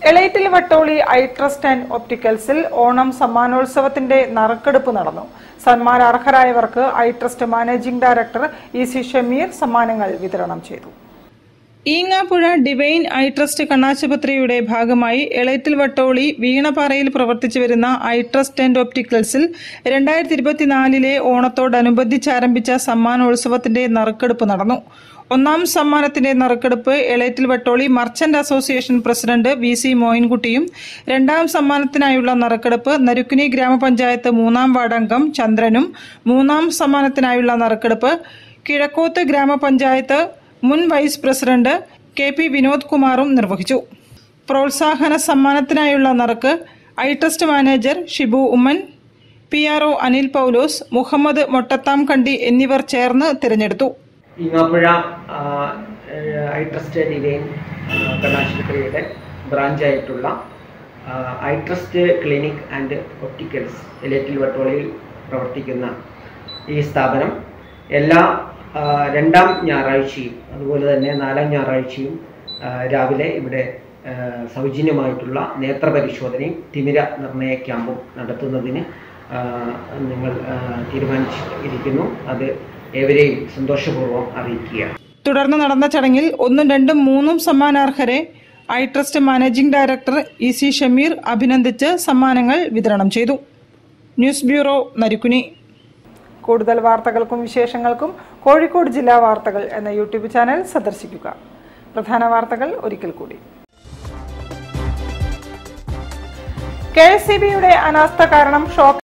Elettil Vattoli eye trust and ഒപ്റ്റിക്കൽസിൽ ഓണം സമ്മാനോത്സവത്തിന്റെ നറുക്കെടുപ്പ് നടന്നു സന്മാനാർഹരായവർക്ക് eye trust managing director E C Shameer സമ്മാനങ്ങൾ വിതരണം ചെയ്തു ഈങ്ങാപ്പുഴ ഡിവൈൻ ഐ ട്രസ്റ്റ് കണ്ണാശുപത്രിയുടെ ഭാഗമായി എളേറ്റിൽ വട്ടോളി വീണപാറയിൽ പ്രവർത്തിച്ചു വരുന്ന ഐ ട്രസ്റ്റ് ആൻഡ് ഒപ്റ്റിക്കൽസിൽ രണ്ടായിരത്തി ഇരുപത്തിനാലിലെ ഓണത്തോടനുബന്ധിച്ച് ആരംഭിച്ച സമ്മാനോത്സവത്തിന്റെ നറുക്കെടുപ്പ് നടന്നു ഒന്നാം സമ്മാനത്തിന്റെ നറുക്കെടുപ്പ് Elettil Vattoli merchant association president V C മോയിൻകുട്ടിയും രണ്ടാം സമ്മാനത്തിനായുള്ള നറുക്കെടുപ്പ് നരുക്കുനി ഗ്രാമപഞ്ചായത്ത് മൂന്നാം വാർഡംഗം ചന്ദ്രനും മൂന്നാം സമ്മാനത്തിനായുള്ള നറുക്കെടുപ്പ് കിഴക്കോത്ത് ഗ്രാമപഞ്ചായത്ത് മുൻ vice president K P Vinod കുമാറും നിർവഹിച്ചു പ്രോത്സാഹന സമ്മാനത്തിനായുള്ള നറുക്ക് eye trust manager Shibu Oommen P R O Anil Paulose Muhammad Mottatham Kandi എന്നിവർ ചേർന്ന് തിരഞ്ഞെടുത്തു ഈങ്ങാപ്പുഴ ആ, ഏഹ്, ഐ ട്രസ്റ്റ് ഡിവൈൻ ആ, കണ്ണാശുപത്രിയുടെ ബ്രാഞ്ചായിട്ടുള്ള ആ, eye trust clinic and opticals Elettil വട്ടോളിയിൽ പ്രവർത്തിക്കുന്ന ഈ സ്ഥാപനം എല്ലാ ആ, രണ്ടാം ഞായറാഴ്ചയും അതുപോലെ തന്നെ നാലാം ഞായറാഴ്ചയും ആ, രാവിലെ ഇവിടെ ആ, സൗജന്യമായിട്ടുള്ള നേത്രപരിശോധനയും തിമിര നിർണയ ക്യാമ്പും നടത്തുന്നതിന് ആ, നിങ്ങൾ ആ, തീരുമാനിച്ചിരിക്കുന്നു അത് ഏവരെയും സന്തോഷപൂർവ്വം അറിയിക്കുക തുടർന്ന് നടന്ന ചടങ്ങിൽ ഒന്നും രണ്ടും മൂന്നും സമ്മാനാർഹരെ eye trust managing director E C Shameer അഭിനന്ദിച്ച് സമ്മാനങ്ങൾ വിതരണം ചെയ്തു ന്യൂസ് ബ്യൂറോ നരുക്കുനി കൂടുതൽ വാർത്തകൾക്കും വിശേഷങ്ങൾക്കും കോഴിക്കോട് ജില്ലാ വാർത്തകൾ എന്ന യൂട്യൂബ് ചാനൽ സന്ദർശിക്കുക പ്രധാന വാർത്തകൾ ഒരിക്കൽ കൂടി കെ എസ് സി ബിയുടെ അനാസ്ഥ കാരണം ഷോക്ക്